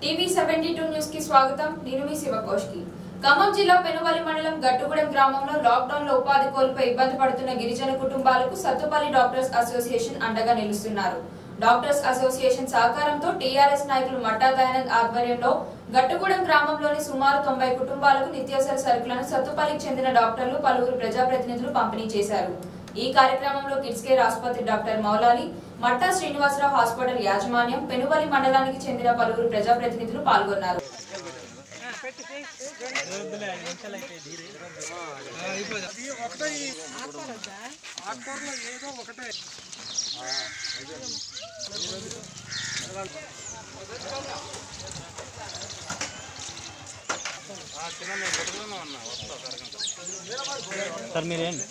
TV seventy two news కి స్వాగతం నేను మీ శివకోష్కి ఖమ్మం జిల్లా పెనువలి మండలం గట్టుగూడెం గ్రామంలో లాక్డౌన్ లో ఉపాధి కోల్పోయి ఇబ్బంది పడుతున్న గిరిజన కుటుంబాలకు సత్తుపల్లి డాక్టర్స్ అసోసియేషన్ అండగా నిలుస్తున్నారు డాక్టర్స్ అసోసియేషన్ సహకారంతో టీఆర్ఎస్ నాయకులు మట్టా దయానంద్ ఆధ్వర్యంలో గట్టుగూడెం గ్రామంలోని సుమారు తొంభై కుటుంబాలకు నిత్యావసర సరుకులను సత్తుపల్లికి చెందిన డాక్టర్లు పలువురు ప్రజాప్రతినిధులు పంపిణీ చేశారు ఈ కార్యక్రమంలో కిడ్స్ కేర్ ఆసుపత్రి డాక్టర్ మౌలాలి మట్టా శ్రీనివాసరావు హాస్పిటల్ యాజమాన్యం పెనుబలి మండలానికి చెందిన పలువురు ప్రజాప్రతినిధులు పాల్గొన్నారు సార్ మీరేంటి